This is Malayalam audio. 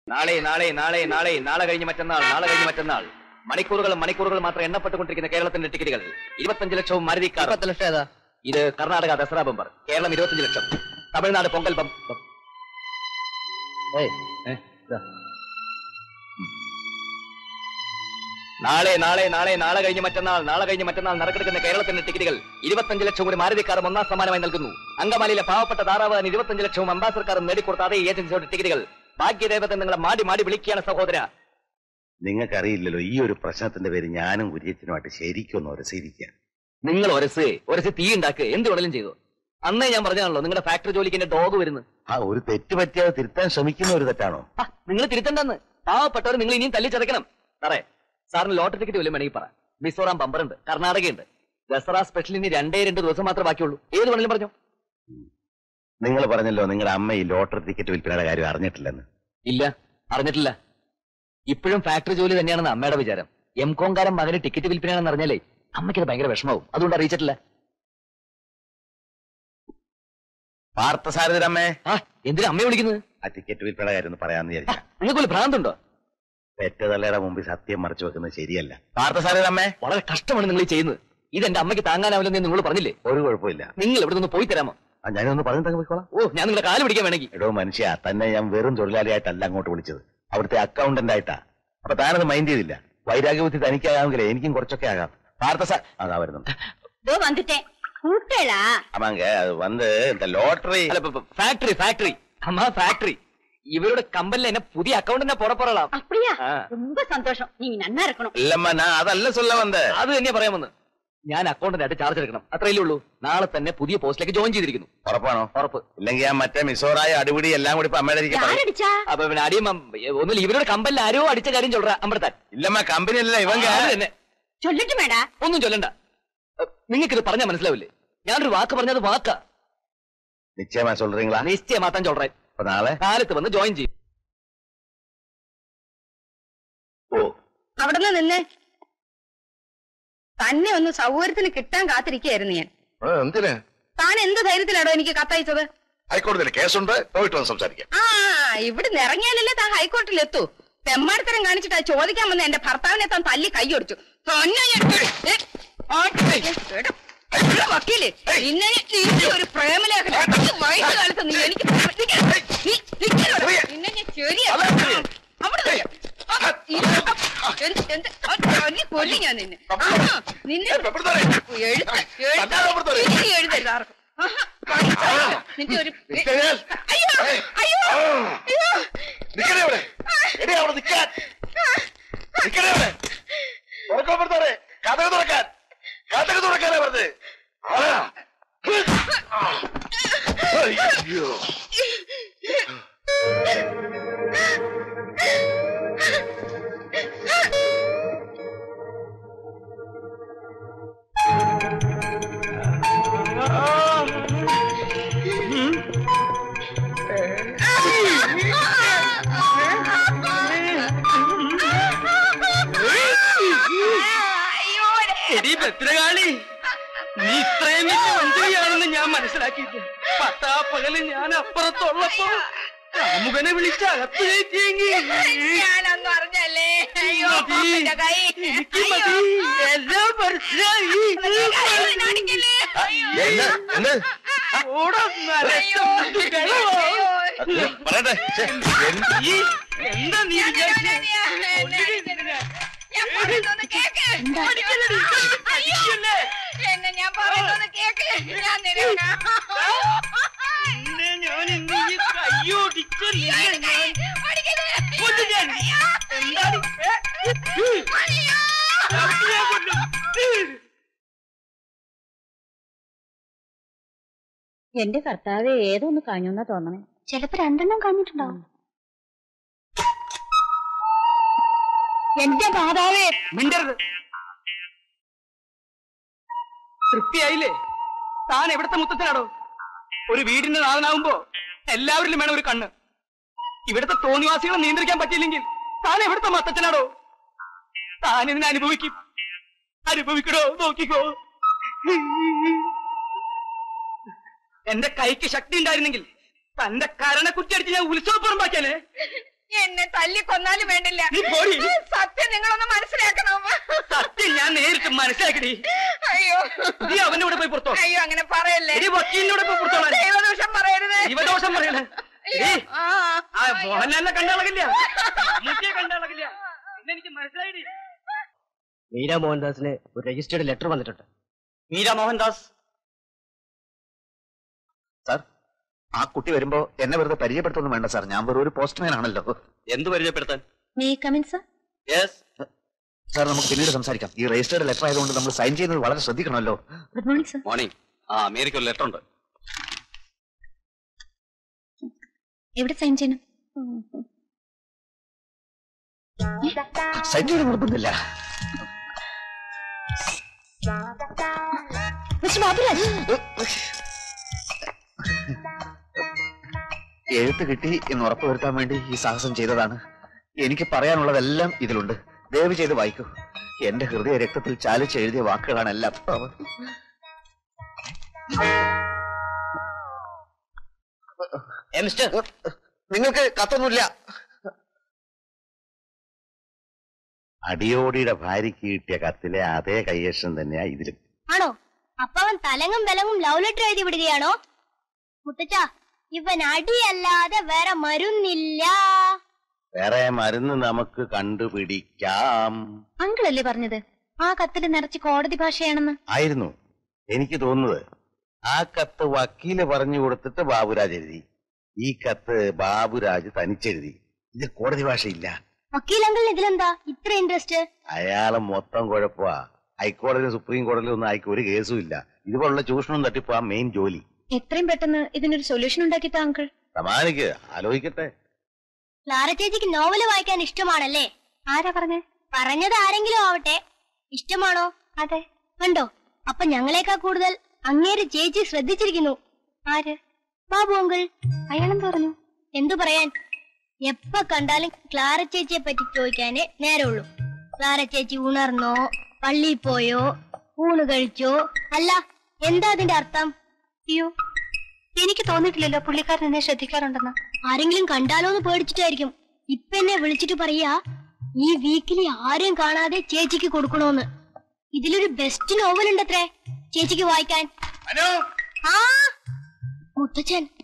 നാളെ നാളെ നാളെ നാളെ നാളെ കഴിഞ്ഞ് മറ്റന്നാൾ നാളെ കഴിഞ്ഞ് മറ്റന്നാൾ മണിക്കൂറുകൾ മണിക്കൂറുകൾ മാത്രം എണ്ണപ്പെട്ടുകൊണ്ടിരിക്കുന്ന കേരളത്തിന്റെ ടിക്കറ്റുകൾ ഇരുപത്തഞ്ച് ലക്ഷവും മാരുതി കാർ പത്ത് ലക്ഷം ഏതാ ഇത് കർണാടക ദസറ ബമ്പർ കേരളം ഇരുപത്തഞ്ച് ലക്ഷം തമിഴ്നാട് പൊങ്കൽ ബം ബം. ഏയ് ഏ, ഇതാ. ഉം. നാളെ നാളെ നാളെ നാളെ കഴിഞ്ഞ് മറ്റന്നാൾ നാളെ കഴിഞ്ഞ് മറ്റന്നാൾ നറുക്കെടുക്കുന്ന കേരളത്തിന്റെ ടിക്കറ്റുകൾ ഇരുപത്തഞ്ച് ലക്ഷം കൂടി മാരുതി കാറും ഒന്നാം സമ്മാനമായി നൽകുന്നു അങ്കമാലിയിലെ പാവപ്പെട്ട താറാവാൻ ഇരുപത്തഞ്ച് ലക്ഷവും അംബാസഡർക്കാരും നേടിക്കൊടുത്ത അതേ ഏജൻസിയുടെ ടിക്കറ്റുകൾ ഭാഗ്യദേവത നിങ്ങളെ മാടി മാടി വിളിക്കുകയാണ് സഹോദര നിങ്ങൾക്കറിയില്ലല്ലോ ഈ ഒരു പ്രശ്നത്തിന്റെ പേര് ഞാനും കുര്യച്ചനുമായിട്ട് ശരിക്കൊന്നും ഉരസിരിക്കുക നിങ്ങൾ ഒരസ് ഒരസ് തീ ഉണ്ടാക്കുക എന്ത് വേണേലും ചെയ്തു അന്നേ ഞാൻ പറഞ്ഞാണല്ലോ നിങ്ങളുടെ ഫാക്ടറി ജോലിക്ക് എന്റെ ഡോഗ് വരുന്നു ആ ഒരു തെറ്റ് പറ്റിയത് തിരുത്താൻ ശ്രമിക്കുന്ന ഒരു തെറ്റാണോ നിങ്ങൾ തിരുത്തണ്ടെന്ന് പാവപ്പെട്ടവർ നിങ്ങൾ ഇനിയും തല്ലി ചതക്കണം സാറേ സാറിന് ലോട്ടറി ടിക്കറ്റ് വല്ലതും വേണമെങ്കിൽ പറ മിസോറാം ബമ്പറുണ്ട് കർണാടകയുണ്ട് ദസറ സ്പെഷ്യൽ ഇനി രണ്ടേ രണ്ട് ദിവസം മാത്രമേ ബാക്കിയുള്ളൂ ഏത് വേണമെങ്കിലും പറഞ്ഞു നിങ്ങൾ പറഞ്ഞല്ലോ നിങ്ങളുടെ അമ്മ ഈ ലോട്ടറി ടിക്കറ്റ് വിൽപ്പനയുടെ കാര്യം അറിഞ്ഞിട്ടില്ലെന്ന് ഇല്ല അറിഞ്ഞിട്ടില്ല ഇപ്പോഴും ഫാക്ടറി ജോലി തന്നെയാണെന്ന് അമ്മയുടെ വിചാരം എം കോങ്കാരൻ മകന് ടിക്കറ്റ് വിൽപ്പനയാണെന്ന് അറിഞ്ഞാലേ അമ്മയ്ക്കത് ഭയങ്കര വിഷമാവും അതുകൊണ്ട് അറിയിച്ചിട്ടില്ല പാർത്ഥസാരഥിരമ്മേ ആ എന്തിനാ അമ്മയെ വിളിക്കുന്നത് ആ ടിക്കറ്റ് വിൽപ്പനയുടെ കാര്യം ഒന്ന് പറയാമെന്ന് വിചാരിച്ച നിങ്ങൾക്ക് ഒരു ഭ്രാന്തുണ്ടോ പെറ്റതള്ളയുടെ മുമ്പിൽ സത്യം മറച്ചു വെക്കുന്നത് ശരിയല്ല പാർത്ഥസാരഥിരമ്മേ വളരെ കഷ്ടമാണ് നിങ്ങൾ ഈ ചെയ്യുന്നത് ഇത് എന്റെ അമ്മയ്ക്ക് താങ്ങാനാവില്ലെന്ന് നിങ്ങൾ പറഞ്ഞില്ലേ ഒരു കുഴപ്പമില്ല നിങ്ങൾ ഇവിടെ നിന്ന് പോയി തരാമോ ആ, ഞാനൊന്ന് പറഞ്ഞു തന്നെ പോയിക്കോളാം ഓ ഞാൻ നിങ്ങളെ കാല് പിടിക്കാൻ വേണമെങ്കിൽ എടോ മനുഷ്യ തന്നെ ഞാൻ വെറും തൊഴിലാളിയായിട്ടല്ല അങ്ങോട്ട് വിളിച്ചത് അവിടുത്തെ അക്കൗണ്ടന്റ് ആയിട്ടാ അപ്പൊ താനത് മൈൻഡ് ചെയ്തില്ല വൈരാഗ്യബുദ്ധി തനിക്കാകാമെങ്കിലേ എനിക്കും കുറച്ചൊക്കെ ആകാം പാർത്ഥസ അതാ വരുന്നുണ്ട് இதோ வந்துட்டேன் கூட்டலா ஆமாங்க அது வந்து இந்த ലോട്ടറി അല്ല ഫാക്ടറി ഫാക്ടറി അമ്മ ഫാക്ടറി ഇവരുടെ കമ്പനിൽ എന്നെ പുതിയ അക്കൗണ്ടിനെ പോട പോറலாம் அப்படியா ஆ. ரொம்ப சந்தோஷம் நீங்க நன்னா இருக்கணும் இல்லம்மா நான் அதல்ல சொல்ல வந்தேன் അത് തന്നെയാ പറയാൻ വന്ന് ഞാൻ അക്കൗണ്ടിനായിട്ട് ചാർജ് എടുക്കണം അത്രയല്ലേ ഉള്ളൂ നാളെ തന്നെ പുതിയ പോസ്റ്റിലേക്ക് ജോയിൻ ചെയ്തിരിക്കുന്നു ഉറപ്പാണോ ഉറപ്പ് ഇല്ലെങ്കിൽ ആ മറ്റേ മിസോറായ അടിപിടി എല്ലാം കൂടി ഇപ്പൊ അമ്മയുടെ ഇരിക്കെ പറയും. யாரடிச்சா അപ്പൊ പിന്നെ അടിയും ഒന്നുമില്ല ഇവരുടെ കമ്പനിൽ ആരോ അടിച്ച കാര്യം ചൊല്ലറ അമ്പടത്താൻ ഇല്ലമ്മ കമ്പനി അല്ല ഇവങ്ക അത് തന്നെ சொல்லட்டுமேடா ഒന്നും ചൊല്ലണ്ട നിങ്ങൾക്ക് ഇത് പറഞ്ഞാൽ മനസ്സിലാവില്ലേ ഞാനൊരു വാക്ക് പറഞ്ഞത് വാക്കാ നിശ്ചയമാ சொல்றீங்களா നിശ്ചയമാത്താൻ ചൊല്ലറേ അപ്പൊ നാളെ കാലത്ത് വന്ന് ജോയിൻ ചെയ്യും ഓ അവിടുന്ന് നിന്ന് തന്നെ ഒന്ന് സൗകര്യത്തിന് കിട്ടാൻ കാത്തിരിക്കുകയായിരുന്നു ഞാൻ എന്തിന് താൻ എന്ത് ധൈര്യത്തിലാണോ എനിക്ക് കത്തയച്ചത് ഹൈക്കോടതിയിൽ കേസുണ്ട് പോയിട്ട് വന്ന് സംസാരിക്കാം ആ ഇവിടുന്ന് ഇറങ്ങിയാലല്ലേ താൻ ഹൈക്കോർട്ടിൽ എത്തൂ തെമ്മാടിത്തരം കാണിച്ചിട്ട് ചോദിക്കാൻ വന്ന എന്റെ ഭർത്താവിനെ താൻ തല്ലി കൈയൊടിച്ചു തന്നെ ഞാൻ- ഏ, ആ, എടാ, എടാ വക്കീല് ഇന്നെ നീ ഒരു പ്രേമലേഖന വയസ്സുകാലത്ത് നീ എനിക്ക് നീ നിൽക്കലോടാ. നിന്നെ ഞാൻ ശരിയാ അവിടെ ആ, ഇത് എന്ത് എന്ത് ആ, തല്ലി കൊല്ലും ഞാൻ നിന്നെ ആ, നിന്നെ എഴുത്ത് എഴുത്ത് ഇനി എഴുതരുത് ആർക്കും ആഹാ, പഠിച്ചോ. നിന്റെ ഒരു അയ്യോ അയ്യോ അയ്യോ നിക്കണേ അവിടെ എടി അവിടെ നിക്കാൻ നിക്കണേ അവിടെ തുറക്കപ്പെടുത്താറേ കഥക തുറക്കാൻ കഥക തുറക്കാനാ പറഞ്ഞത് ആ. അയ്യോ എടീ ഭദ്രകാളി നീ ഇത്രയും വലിയ മന്ത്രിയാണെന്ന് ഞാൻ മനസ്സിലാക്കിയിട്ട് പത്താ പകല് ഞാൻ അപ്പുറത്തുള്ളപ്പോ കാമുകനെ വിളിച്ച് അകത്ത് കയറ്റിയെങ്കിൽ ഞാനൊന്നും അറിഞ്ഞല്ലേ അയ്യോ മതി. എന്റെ കൈ എനിക്ക് മതി എല്ലാം മനസ്സിലായി കാണിക്കല്ലേ എന്ന് എന്ന് ഓടാ നരച്ച മുണ്ടുകളോ. പറയട്ടെ ഛെ, എന്ത്? ഈ എന്താ നീ വിചാരിച്ചേ ഞാൻ പറയുന്നൊന്ന് കേക്ക് അയ്യോ എന്നെ ഞാൻ പറയുന്നൊന്ന് കേക്ക് ഞാൻ നിരക്കണം നിന്നെ ഞാൻ ഇന്ന് ഈ കയ്യോടിച്ചല്ലേ ഞാൻ കൊല്ലും ഞാൻ. എന്താണ് ഏ? ചവിട്ടിയാ കൊല്ലും. എന്റെ കർത്താവ് ഏതൊന്ന് കാഞ്ഞോന്നാ തോന്നണേ ചിലപ്പോ രണ്ടെണ്ണം കഴിഞ്ഞിട്ടുണ്ടാവും എന്റെ മാതാവേ മിണ്ടരുത് തൃപ്തിയായില്ലേ താൻ എവിടത്തെ മുത്തത്തിനാടോ ഒരു വീടിന്റെ നാഥനാവുമ്പോ എല്ലാവരിലും വേണം ഒരു കണ്ണ് ഇവിടുത്തെ തോന്നിവാസികളെ നിയന്ത്രിക്കാൻ പറ്റിയില്ലെങ്കിൽ താൻ എവിടുത്തെ മത്തച്ഛനാടോ താൻ ഇതിനെ അനുഭവിക്കും അനുഭവിക്കണോ നോക്കിക്കോ എന്റെ കൈക്ക് ശക്തി ഉണ്ടായിരുന്നെങ്കിൽ തന്റെ കരണ കുറ്റിയടിച്ച് ഞാൻ ഉത്സവപ്പുറമ്പാക്കിയാലേ എന്നെ തല്ലി കൊന്നാലും വേണ്ടില്ല നീ പോടി. സത്യം നിങ്ങളൊന്ന് മനസ്സിലാക്കണം സത്യം ഞാൻ നേരിട്ട് മനസ്സിലാക്കടി അയ്യോ നീ അവന്റെ കൂടെ പോയി പുറത്തോ അയ്യോ അങ്ങനെ പറയല്ലേ എടി വക്കീലിനോട് പോയി പുറത്തോളാൻ ദൈവദോഷം പറയരുത് ജീവദോഷം പറയണേ എടി ആ, ആ മോഹൻലാലിനെ കണ്ടാളകില്ല മമ്മൂട്ടിയെ കണ്ടാളകില്ല പിന്നെ എനിക്ക് മനസ്സിലായി മീര മോഹൻദാസിന് ഒരു രജിസ്റ്റേർഡ് ലെറ്റർ വന്നിട്ടുണ്ട് മീര മോഹൻദാസ് സാർ ആ കുട്ടി വരുമ്പോ എന്നെ വെറുതെ പരിചയപ്പെടുത്തൊന്നും വേണ്ട സാർ ഞാൻ വെറും ഒരു പോസ്റ്റ്മാൻ ആണല്ലോ എന്ത് പരിചയപ്പെടുത്താൻ may come in sir yes sir നമുക്ക് പിന്നീട് സംസാരിക്കാം ഈ രജിസ്റ്റേർഡ് ലെറ്റർ ആയതുകൊണ്ട് നമ്മൾ സൈൻ ചെയ്യുന്നത് വളരെ ശ്രദ്ധിക്കണമല്ലോ ഗുഡ് മോർണിംഗ് സർ മോർണിംഗ് ആ അമേരിക്ക ഒരു ലെറ്റർ ഉണ്ട് എവിടെ സൈൻ ചെയ്യണം സൈൻ ചെയ്യാൻ നിർബന്ധമില്ല മിസ്റ്റർ ബാബുരാജ് എഴുത്ത് കിട്ടി എന്ന് ഉറപ്പുവരുത്താൻ വേണ്ടി ഈ സാഹസം ചെയ്തതാണ് എനിക്ക് പറയാനുള്ളതെല്ലാം ഇതിലുണ്ട് ദയവ് ചെയ്ത് വായിക്കൂ എന്റെ ഹൃദയ രക്തത്തിൽ ചാലിച്ച് എഴുതിയ വാക്കുകളാണ് എല്ലാം നിങ്ങൾക്ക് കത്തൊന്നുമില്ല അടിയോടിയുടെ ഭാര്യയ്ക്ക് കിട്ടിയ കത്തിലെ അതേ കൈയക്ഷം തന്നെയാ ഇതിലും ആണോ അപ്പൊ അവൻ തലങ്ങും വിലങ്ങും ലവ് ലെറ്റർ എഴുതി വിടുകയാണോ മുത്തച്ഛ ഇവൻ അടിയല്ലാതെ വേറെ മരുന്നില്ല വേറെ മരുന്ന് നമുക്ക് കണ്ടുപിടിക്കാം അങ്കിളല്ലേ പറഞ്ഞത് ആ കത്തിൽ നിറച്ച് കോടതി ഭാഷയാണെന്ന് ആയിരുന്നു എനിക്ക് തോന്നുന്നത് ആ കത്ത് വക്കീല് പറഞ്ഞു കൊടുത്തിട്ട് ബാബുരാജ് എഴുതി ഈ കത്ത് ബാബുരാജ് തനിച്ചെഴുതി ഇത് കോടതി ഭാഷയില്ല വക്കീലങ്കിളിന് ഇതിലെന്താ ഇത്ര ഇൻട്രസ്റ്റ് അയാളെ മൊത്തം കുഴപ്പമാ ഹൈക്കോടതി സുപ്രീം കോടതിയിൽ ഒന്നും അയക്ക് ഒരു കേസും ഇല്ല ഇതുപോലുള്ള ചൂഷണം തട്ടിപ്പ് ആ മെയിൻ ജോലി എത്രയും പെട്ടെന്ന് ഇതിനൊരു സൊല്യൂഷൻ ഉണ്ടാക്കി താ അങ്കിൾ സമാനിക്ക് ആലോചിക്കട്ടെ ക്ലാര ചേച്ചിക്ക് നോവല് വായിക്കാൻ ഇഷ്ടമാണല്ലേ ആരാ പറഞ്ഞേ പറഞ്ഞത് ആരെങ്കിലും ആവട്ടെ ഇഷ്ടമാണോ അതെ കണ്ടോ അപ്പൊ ഞങ്ങളെക്കാ കൂടുതൽ അങ്ങേര് ചേച്ചി ശ്രദ്ധിച്ചിരിക്കുന്നു ആര് ബാബു അങ്കിൾ അയാളെന്ത് പറഞ്ഞു എന്തു പറയാൻ എപ്പ കണ്ടാലും ക്ലാര ചേച്ചിയെ പറ്റി ചോദിക്കാനേ നേരമുള്ളൂ ക്ലാര ചേച്ചി ഉണർന്നോ പള്ളിയിൽ പോയോ ഊണ് കഴിച്ചോ അല്ല എന്താ അതിന്റെ അർത്ഥം അയ്യോ എനിക്ക് തോന്നിയിട്ടില്ലല്ലോ പുള്ളിക്കാരൻ എന്നെ ശ്രദ്ധിക്കാറുണ്ടെന്ന് ആരെങ്കിലും കണ്ടാലോന്ന് പേടിച്ചിട്ടായിരിക്കും ഇപ്പൊ എന്നെ വിളിച്ചിട്ട് പറയാ ഈ വീക്കിലി ആരെയും കാണാതെ ചേച്ചിക്ക് കൊടുക്കണോന്ന് ഇതിലൊരു ബെസ്റ്റ് നോവൽ ഉണ്ടത്രേ ചേച്ചിക്ക് വായിക്കാൻ ആ മുത്തച്ഛൻ